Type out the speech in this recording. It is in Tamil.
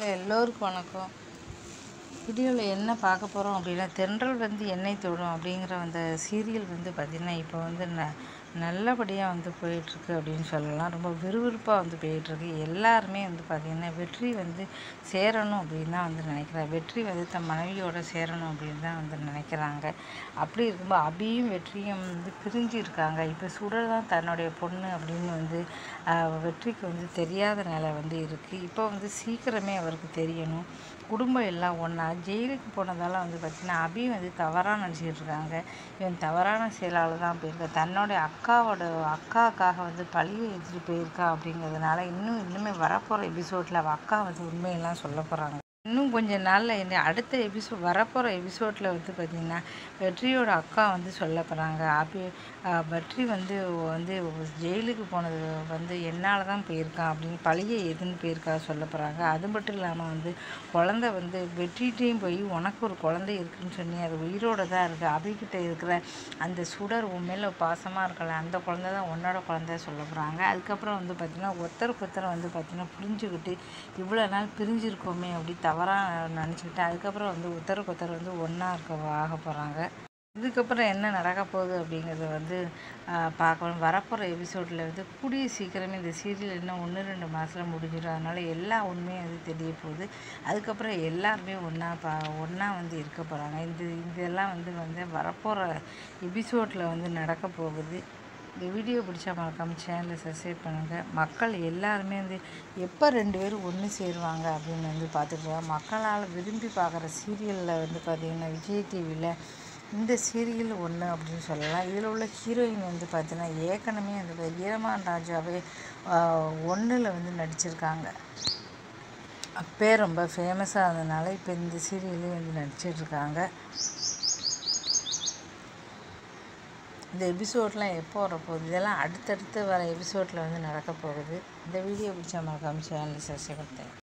எல்லோருக்கும் வணக்கம் வீடியோவில் என்ன பார்க்க போகிறோம் அப்படின்னா தென்றல் வந்து என்னை தொடும் அப்படிங்கிற அந்த சீரியல் வந்து பார்த்திங்கன்னா இப்போ வந்து ந நல்லபடியாக வந்து போயிட்டுருக்கு அப்படின்னு சொல்லலாம் ரொம்ப விறுவிறுப்பாக வந்து போயிட்டுருக்கு எல்லாருமே வந்து பார்த்திங்கன்னா வெற்றி வந்து சேரணும் அப்படின்னு தான் வந்து நினைக்கிறாங்க வெற்றி வந்து தன் மனைவியோட சேரணும் அப்படின்னு தான் வந்து நினைக்கிறாங்க அப்படி இருக்கும்போது அபியும் வெற்றியும் வந்து பிரிஞ்சு இருக்காங்க இப்போ சுடர் தான் தன்னுடைய பொண்ணு அப்படின்னு வந்து ஆஹ், வெற்றிக்கு வந்து தெரியாத நிலை வந்து இருக்குது இப்போ வந்து சீக்கிரமே அவருக்கு தெரியணும் குடும்பம் எல்லாம் ஒன்றா ஜெயிலுக்கு போனதால வந்து பார்த்திங்கன்னா அபி வந்து தவறாக நினச்சிக்கிட்டு இருக்காங்க இவன் தவறான செயலால் தான் போயிருக்க தன்னோடைய அக்காவோட அக்காக்காக வந்து பழியை எடுத்துகிட்டு போயிருக்கா அப்படிங்கிறதுனால இன்னும் இன்னுமே வரப்போகிற எபிசோடில் அவள் அக்கா வந்து உண்மையெல்லாம் சொல்ல போகிறாங்க இன்னும் கொஞ்ச நாளில் இந்த அடுத்த எபிசோட் வரப்போகிற எபிசோடில் வந்து பார்த்திங்கன்னா வெற்றியோட அக்கா வந்து சொல்ல போகிறாங்க அபி ஆஹ் வெற்றி வந்து வந்து ஜெயிலுக்கு போனது வந்து என்னால் தான் போயிருக்கான் அப்படின்னு பழிய எதுன்னு போயிருக்கா சொல்ல போகிறாங்க அது மட்டும் இல்லாமல் வந்து குழந்தை வந்து வெற்றிட்டையும் போய் உனக்கு ஒரு குழந்தை இருக்குன்னு சொன்னி அது உயிரோட தான் இருக்குது அபிகிட்ட இருக்கிற அந்த சுடர் உன் மேலே பாசமாக இருக்கல அந்த குழந்தை தான் உன்னோட குழந்தை சொல்ல போகிறாங்க அதுக்கப்புறம் வந்து பார்த்திங்கன்னா ஒருத்தருக்கு ஒருத்தர் வந்து பார்த்திங்கன்னா புரிஞ்சுக்கிட்டு இவ்வளோ நாள் பிரிஞ்சிருக்கோமே அப்படி தவறாக நினச்சிக்கிட்டு அதுக்கப்புறம் வந்து ஒருத்தருக்கு ஒருத்தர் வந்து ஒன்றா இருக்க ஆக போகிறாங்க இதுக்கப்புறம் என்ன நடக்க போகுது அப்படிங்கிறத வந்து ஆஹ், பார்க்கணும் வரப்போகிற எபிசோடில் வந்து கூடிய சீக்கிரமே இந்த சீரியல் இன்னும் ஒன்று ரெண்டு மாதத்தில் முடிஞ்சிடும் அதனால் எல்லா உண்மையும் வந்து தெரிய போகுது அதுக்கப்புறம் எல்லாருமே ஒன்றா பா ஒன்றா வந்து இருக்க போகிறாங்க இந்த இதெல்லாம் வந்து வந்து வரப்போகிற எபிசோடில் வந்து நடக்க போகுது இந்த வீடியோ பிடிச்சா மறக்காம சேனலை சப்ஸ்கிரைப் பண்ணுங்கள் மக்கள் எல்லாருமே வந்து எப்போ ரெண்டு பேரும் ஒன்று சேருவாங்க அப்படின்னு வந்து பார்த்துட்டு மக்களால் விரும்பி பார்க்குற சீரியலில் வந்து பார்த்திங்கன்னா விஜய் டிவியில் இந்த சீரியல் ஒன்று அப்படின்னு சொல்லலாம் இதில் உள்ள ஹீரோயின் வந்து பார்த்தீங்கன்னா ஏற்கனவே அந்த ஈரமான் ராஜாவே ஒன்றில் வந்து நடிச்சிருக்காங்க அப்பே ரொம்ப ஃபேமஸாக இருந்ததுனால இப்போ இந்த சீரியல்லையும் வந்து நடிச்சிட்ருக்காங்க இந்த எபிசோட்லாம் எப்போ வரப்போகுது இதெல்லாம் அடுத்தடுத்து வர எபிசோடில் வந்து நடக்க போகுது இந்த வீடியோ பிடிச்சா மறக்காம சேனல் சப்ஸ்கிரைப் பண்ணுறேன்